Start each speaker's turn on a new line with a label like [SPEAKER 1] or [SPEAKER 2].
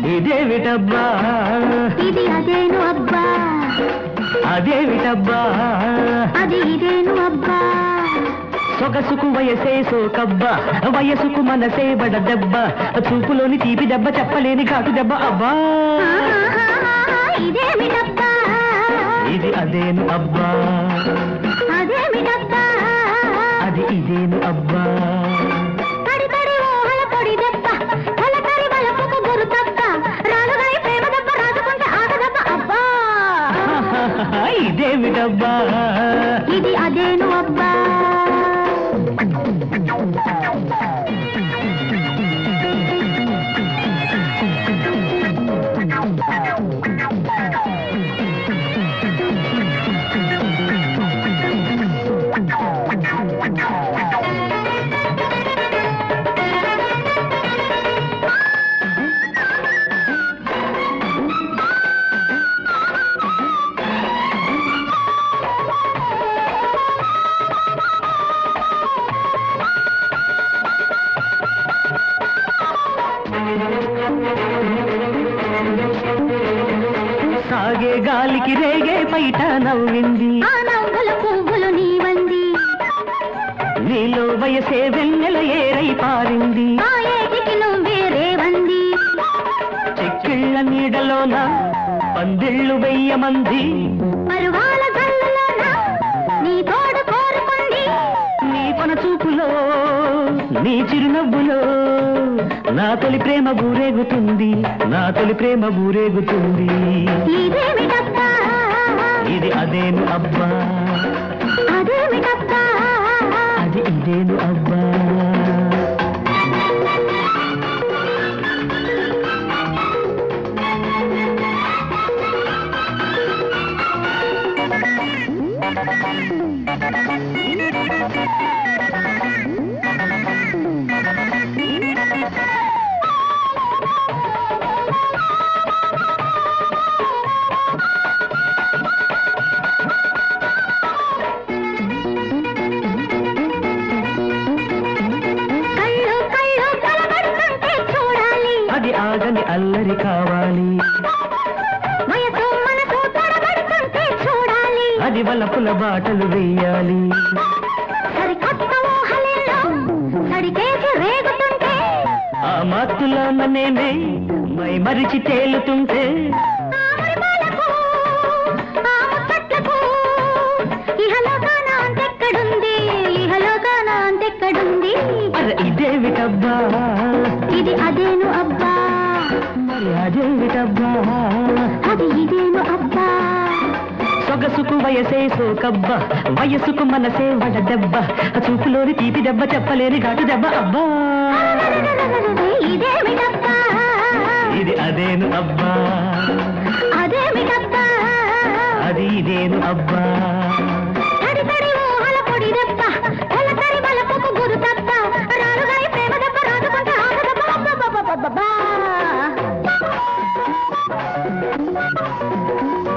[SPEAKER 1] ఇదేమిటబ్బా
[SPEAKER 2] ఇది అదేను అబ్బా
[SPEAKER 1] అదేమిటబ్బా
[SPEAKER 2] అది ఇదేను అబ్బా
[SPEAKER 1] సొగసుకు వయసే సోకబ్బ వయసుకు మనసే బడ దెబ్బ చూపులోని తీపి దెబ్బ చెప్పలేని ఘాటు దెబ్బ అబ్బా
[SPEAKER 2] ఆహాహాహా, ఇదేమిటబ్బా
[SPEAKER 1] ఇది అదేను అబ్బా
[SPEAKER 2] అదేమిటబ్బా
[SPEAKER 1] అది ఇదేను అబ్బా
[SPEAKER 2] తడి తడి ఊహల పొడి దెబ్బ తల తడి వలపుకు గురు తప్ప రాలుగాయి ప్రేమ దెబ్బ రాజుకుంటే ఆట దెబ్బ అబ్బా
[SPEAKER 1] ఇదేమిటబ్బా
[SPEAKER 2] ఇది అదేను అబ్బా
[SPEAKER 1] సాగే గాలికి రేగే పైట నవ్వింది
[SPEAKER 2] ఆ నవ్వుల పువ్వులు నీవంది
[SPEAKER 1] నీలో వయసే వెన్నెల ఏరై పారింది
[SPEAKER 2] ఆ ఏటికి నువ్వే రేవంది
[SPEAKER 1] చెక్కిళ్ళ నీడలోన పందిళ్ళు వెయ్యమంది
[SPEAKER 2] పరువాల జల్లులోన నీ తోడు కోరుకుంది
[SPEAKER 1] నీ పన చూపులో నీ చిరునవ్వులో నా తొలి ప్రేమ ఊరేగుతుంది నా తొలి ప్రేమ ఊరేగుతుంది
[SPEAKER 2] ఇదేమిటబ్బా
[SPEAKER 1] ఇది అదేను అబ్బా
[SPEAKER 2] అదేమిటబ్బా
[SPEAKER 1] అది ఇదేను అబ్బా
[SPEAKER 2] కళ్ళు కళ్ళు కలబడుతుంటే చూడాలి
[SPEAKER 1] అది ఆగని అల్లరి కావాలి
[SPEAKER 2] వయసు మనసు తడబడుతుంటే చూడాలి
[SPEAKER 1] అది వలపుల బాటలు వేయాలి
[SPEAKER 2] సరికొత్త ఊహలెల్లో సడికేసి రేగుతుంటే
[SPEAKER 1] ఆ మత్తులో నేనే మై మరిచి తేలుతుంటే
[SPEAKER 2] ఆమరి పాలకు, ఆ ముచ్చట్లకు, ఇహలోకాన అంతెక్కడుంది ఇహలోకాన అంతెక్కడుంది
[SPEAKER 1] అరే ఇదేమిటబ్బా
[SPEAKER 2] ఇది అదేను అబ్బా
[SPEAKER 1] మరి అదేమిటబ్బా
[SPEAKER 2] అది ఇదేను అబ్బా
[SPEAKER 1] సొగసుకు వయసే సోకబ్బ వయసుకు మనసే వడ దెబ్బ చూపులోని తీపి దెబ్బ చెప్పలేని ఘాటు దెబ్బ అబ్బా
[SPEAKER 2] ఇదేమిటబ్బా
[SPEAKER 1] ఇది అదేను అబ్బా
[SPEAKER 2] అదేమిటబ్బా
[SPEAKER 1] అది ఇదేను అబ్బా
[SPEAKER 2] తడి తడి ఊహల పొడి దెబ్బ తల తడి బలపుకు గురు తప్ప రాలుగాయి ప్రేమ దెబ్బ రాజుకుంటే ఆట దెబ్బ అబ్బబ్బబ్బబ్బబ్బా.